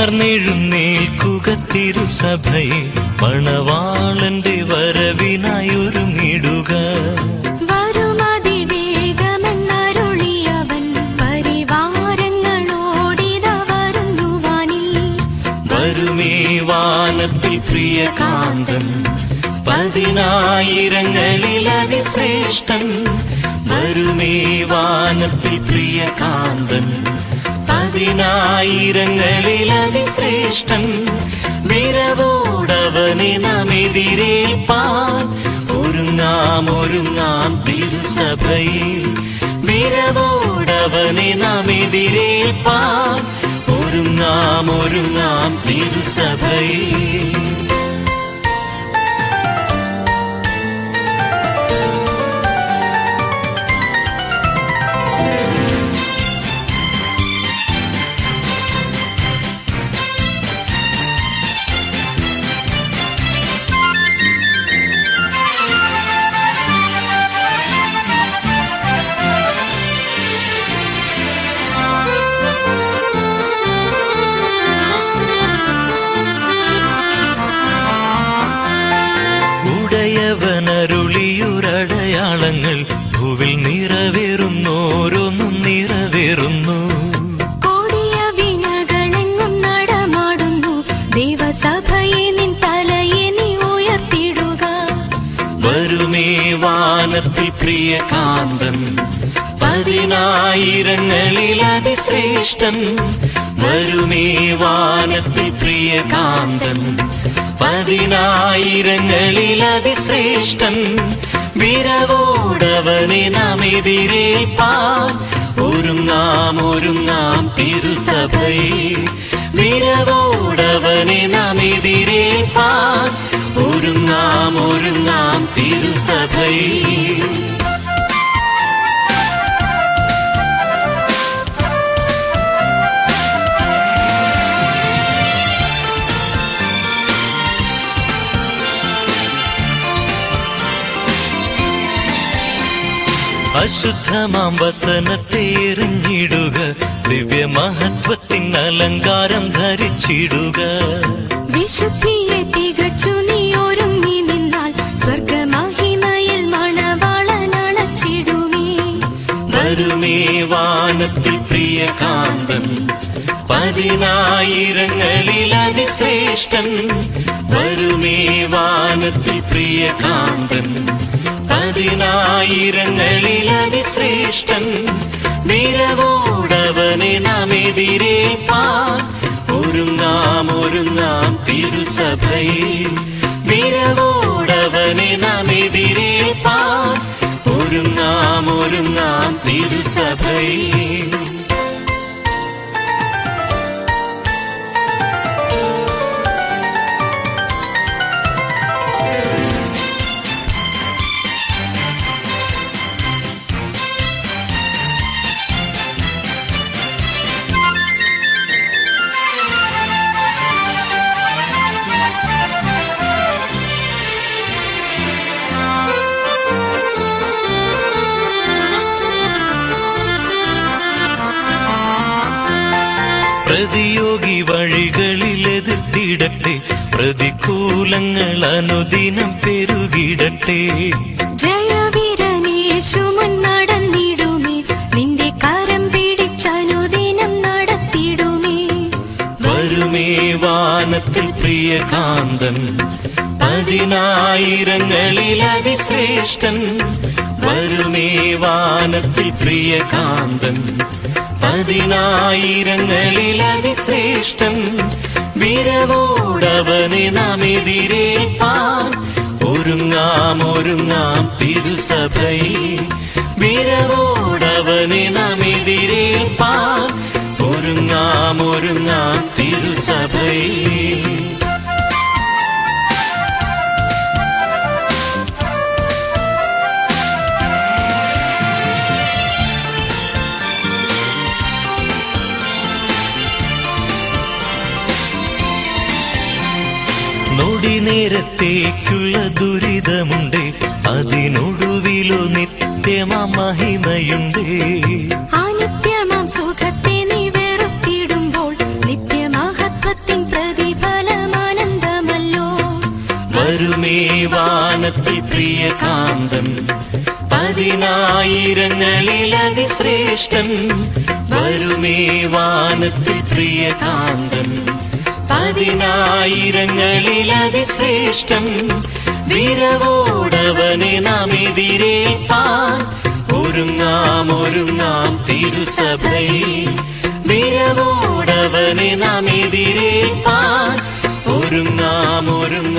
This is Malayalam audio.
ഉണർന്നെഴുന്നേൽക്കുക തിരുസഭയെ മണവാളന്റെ വരവിനായി ഒരുങ്ങിടുക വരുമതിവേഗമെന്നരുളിയവൻ പരിവാരങ്ങളോടിത വരുന്നുവാനീ വരുമേ വാനത്തിൽ പ്രിയ കാന്തൻ പതിനായിരങ്ങളിൽ അതിശ്രേഷ്ഠൻ വരുമേ വാനത്തിൽ പ്രിയ കാന്തൻ പതിനായിരങ്ങളിൽ അതിശ്രേഷ്ഠൻ വിരവോടവനെ നാം എതിരേൽപ്പാൻ ഒരുങ്ങാം ഒരുങ്ങാം തിരുസഭയെ വിരവോടവനെ നാം എതിരേൽപ്പാൻ ഒരുങ്ങാം ഒരുങ്ങാം തിരുസഭയെ ഉടയവനരുളിയുരടയാളങ്ങൾ ഭൂവിൽ നിറവേറുന്നോരോന്നും നിറവേറുന്നു കോടിയ വിനകളെങ്ങും നടമാടുന്നു ദേവസഭയെ നിൻ തലയെ നീ ഉയർത്തിടുക വരുമേ വാനത്തിൽ പ്രിയ കാന്തൻ പതിനായിരങ്ങളിൽ അതിശ്രേഷ്ഠൻ വരുമേ വാനത്തിൽ പ്രിയ കാന്തൻ പതിനായിരങ്ങളിൽ അതിശ്രേഷ്ഠൻ വിരവോടവനെ നാം എതിരേൽപ്പാൻ ഒരുങ്ങാം ഒരുങ്ങാം തിരുസഭയെ വിരവോടവനെ നാം എതിരേൽപ്പാൻ ഒരുങ്ങാം ഒരുങ്ങാം തിരുസഭയെ അശുദ്ധമാം വസനത്തെ എറിഞ്ഞിടുക ദിവ്യമഹത്വത്തിൻ അലങ്കാരം ധരിച്ചിടുക വിശുദ്ധിയെ തികച്ചു നീ ഒരുങ്ങി നിന്നാൽ സ്വർഗമഹിമയിൽ മണവാളനണച്ചിടുമേ വരുമേ വാനത്തിൽ പ്രിയ കാന്തൻ പതിനായിരങ്ങളിൽ അതിശ്രേഷ്ഠൻ വരുമേ വാനത്തിൽ പ്രിയ കാന്തൻ പതിനായിരങ്ങളിൽ അതിശ്രേഷ്ഠൻ നിരവോടവനെ നാം എതിരേൽപ്പാൻ ഒരുങ്ങാം ഒരുങ്ങാം തിരുസഭയെ നിരവോടവനെ നാം എതിരേൽപ്പാൻ ഒരുങ്ങാം ഒരുങ്ങാം തിരുസഭയെ പ്രതിയോഗി വഴികളിൽ എതിർത്തിടട്ടെ പ്രതികൂലങ്ങൾ അനുദിനം പെരുകിടട്ടെ ജയവീരനേശു മുന്നടന്നിടുമേ നിന്റെ കരം പിടിച്ചനുദിനം നടത്തിടുമേ വരുമേ വാനത്തിൽ പ്രിയ കാന്തൻ പതിനായിരങ്ങളിൽ അതിശ്രേഷ്ഠൻ വരുമേ വാനത്തിൽ പ്രിയ കാന്തൻ പതിനായിരങ്ങളിൽ അതിശ്രേഷ്ഠൻ വിരവോടവനെ നാം എതിരേൽപ്പാൻ ഒരുങ്ങാം ഒരുങ്ങാം തിരുസഭയെ വിരവോടവനെ നാം എതിരേൽപ്പാൻ ഒരുങ്ങാം ഒരുങ്ങാം തിരുസഭയെ നൊടി നേരത്തേക്കുള്ള ദുരിതമുണ്ട് അതിനൊടുവിലോ നിത്യമാ മഹിമയുണ്ട് ആ നിത്യമാം സുഖത്തെ നീ വെറുത്തിടുമ്പോൾ നിത്യമഹത്വത്തിൽ വാനത്തിൽ പ്രിയകാന്തൻ പതിനായിരങ്ങളിൽ അതിശ്രേഷ്ഠൻ വരുമേ വാനത്തിൽ പ്രിയകാന്തൻ പതിനായിരങ്ങളിൽ അതിശ്രേഷ്ഠൻ വിരവോടവനെ നാം എതിരേൽപ്പാൻ ഒരുങ്ങാം ഒരുങ്ങാം തിരുസഭയിൽ വിരവോടവനെ നാം എതിരേൽപ്പാൻ ഒരുങ്ങാം ഒരുങ്ങാം